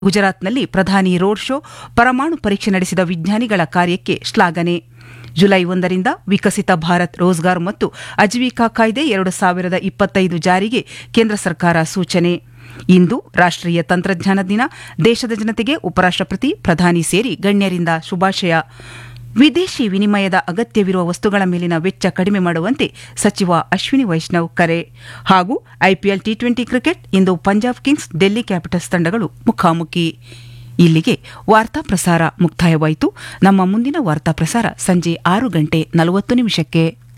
ಗುಜರಾತ್ನಲ್ಲಿ ಪ್ರಧಾನಿ road show ಪರಮಾಣು ಪರೀಕ್ಷೆ ನಡೆಸಿದ ವಿಜ್ಞಾನಿಗಳ ಕಾರ್ಯಕ್ಕೆ ಶ್ಲಾಘನೆ ಜುಲೈ ಒಂದರಿಂದ ವಿಕಸಿತ ಭಾರತ್ ರೋಜ್ಗಾರ್ ಮತ್ತು ಅಜೀವಿಕಾ ಕಾಯ್ದೆ ಎರಡು ಸಾವಿರದ ಇಪ್ಪತ್ತೈದು ಜಾರಿಗೆ ಕೇಂದ್ರ ಸರ್ಕಾರ ಸೂಚನೆ ಇಂದು ರಾಷ್ಟ್ರೀಯ ತಂತ್ರಜ್ಞಾನ ದಿನ ದೇಶದ ಜನತೆಗೆ ಉಪರಾಷ್ಟ್ರಪತಿ ಪ್ರಧಾನಿ ಸೇರಿ ಗಣ್ಯರಿಂದ ಶುಭಾಶಯ ವಿದೇಶಿ ವಿನಿಮಯದ ಅಗತ್ಯವಿರುವ ವಸ್ತುಗಳ ಮೇಲಿನ ವೆಚ್ಚ ಕಡಿಮೆ ಮಾಡುವಂತೆ ಸಚಿವ ಅಶ್ವಿನಿ ವೈಷ್ಣವ್ ಕರೆ ಹಾಗೂ ಐಪಿಎಲ್ ಟಿ ಟ್ವೆಂಟಿ ಕ್ರಿಕೆಟ್ ಇಂದು ಪಂಜಾಬ್ ಕಿಂಗ್ಸ್ ಡೆಲ್ಲಿ ಕ್ಯಾಪಿಟಲ್ಸ್ ತಂಡಗಳು ಮುಖಾಮುಖಿ ಇಲ್ಲಿಗೆ ವಾರ್ತಾ ಪ್ರಸಾರ ಮುಕ್ತಾಯವಾಯಿತು ನಮ್ಮ ಮುಂದಿನ ವಾರ್ತಾ ಪ್ರಸಾರ ಸಂಜೆ ಆರು ಗಂಟೆ ನಲವತ್ತು ನಿಮಿಷಕ್ಕೆ